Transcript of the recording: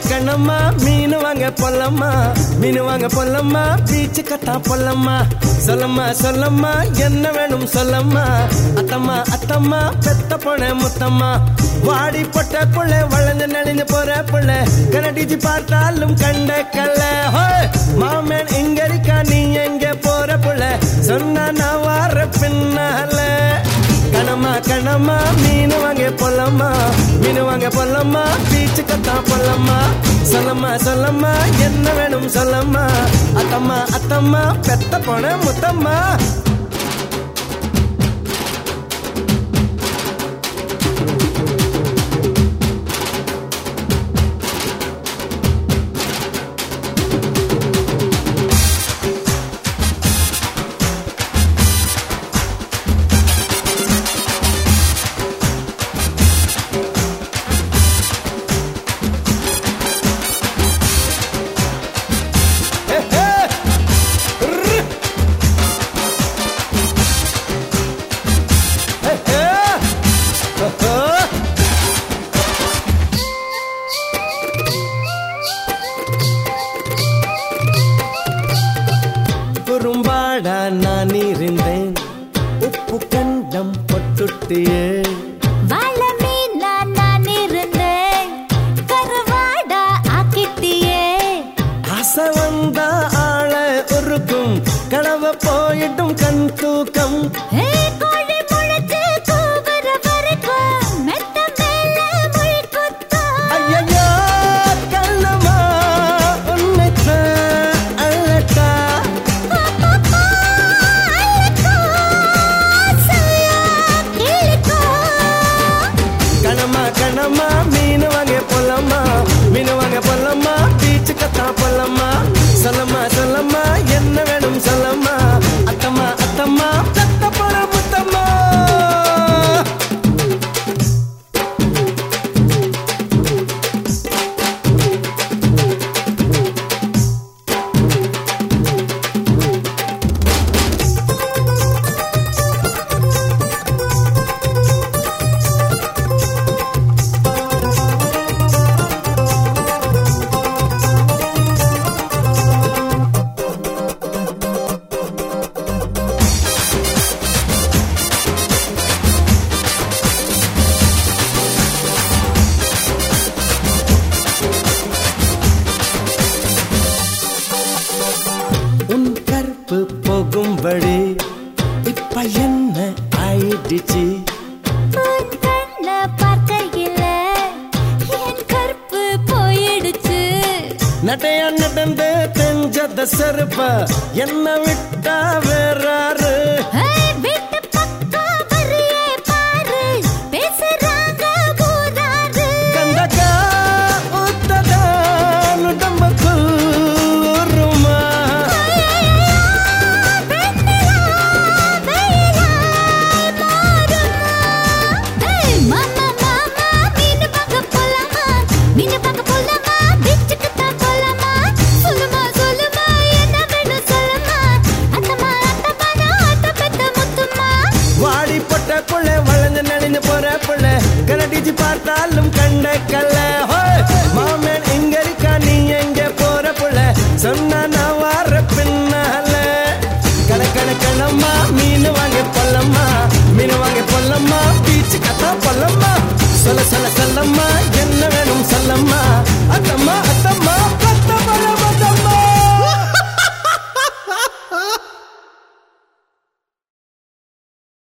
கண்ணம்மா மீன் வாங்க பொல்லம்மா மீன் வாங்க பொல்லம்மா பீச்சு கத்தா பொல்லம்மா சொல்லம்மா சொல்லம்மா என்ன வேணும் சொல்லம்மா அத்தம்மா அத்தம்மா பெத்த பொண்ண முத்தம்மா வாடி பொட்ட புள்ள வளைஞ்சு நெளிஞ்சு போற புள்ள கனடிச்சு பார்த்தாலும் கண்ட கல்ல ஹோய்! மாமன் இங்க இருக்கா நீ எங்க போற புள்ள சொன்னா நான் வார பின்னால கணமா கணமா மீன் வாங்க பொல்லம்மா மீன் வாங்க பொல்லம்மா பீச்சு கத்தா பொல்லம்மா சொல்லம்மா சொல்லம்மா என்ன வேணும் சொல்லம்மா அத்தம்மா அத்தம்மா பெத்த போன முத்தம்மா ஹே, ஹே. ரு. ஹே, ஹே. ஓஹோ. குறும்பாடா நான் இருந்தேன் உப்பு கண்டம் பொட்டுட்டியே வாழ மீனா நான் இருந்தேன் கருவாடா ஆக்கிட்டியே ஆசை வந்தா ஆள உருக்கும் கனவு போயிட்டும் கண் தூக்கம் ஏ கோழி முளைச்சு கூவுற வரைக்கும் மெத்த மேல முள் குத்தும். ஐயையோ, கண்ணம்மா, உன்னைத்தான் அழட்டா. அப்பப்பா, அழுக்கும், ஆசையா கிழிக்கும். கணமா கணமா மீன் வாங்க பொல்லம்மா மீன் வாங்க பொல்லம்மா பீச்சு கத்தா பொல்லம்மா சொல்லம்மா சொல்லம்மா என்ன வேணும் சொல்லம்மா அத்தம்மா அத்தம்மா தத்த போற முத்தம்மா உன் கற்பு போகும்படி இப்ப என்ன ஆயிடுச்சு உன் கண்ணை பார்க்கையில என் கற்பு போயிடுச்சு நடையா நடந்து தெஞ்சத செருப்ப என்ன விட்டா வேறாரு ஏய், வீட்டு பக்கம் வரியே பாரு பேசுறாங்க ஊராரு கண்டக்கா உத்ததா உடம்புக்குள் ஊறுமா வாடி பொட்ட புள்ள வளைஞ்சு நடிஞ்சு போற புள்ள கனடிச்சு பார்த்தாலும் கண்ட கல்ல ஹோய்! மாமன் இங்க இருக்கா நீ எங்க போற புள்ள சொன்னா நான் வார பின்னால கண கண கணம்மா மீன் வாங்க பொல்லம்மா மீன் வாங்க பொல்லம்மா பீச்சு கத்தா பொல்லம்மா சொல்ல சொல்ல சொல்லம்மா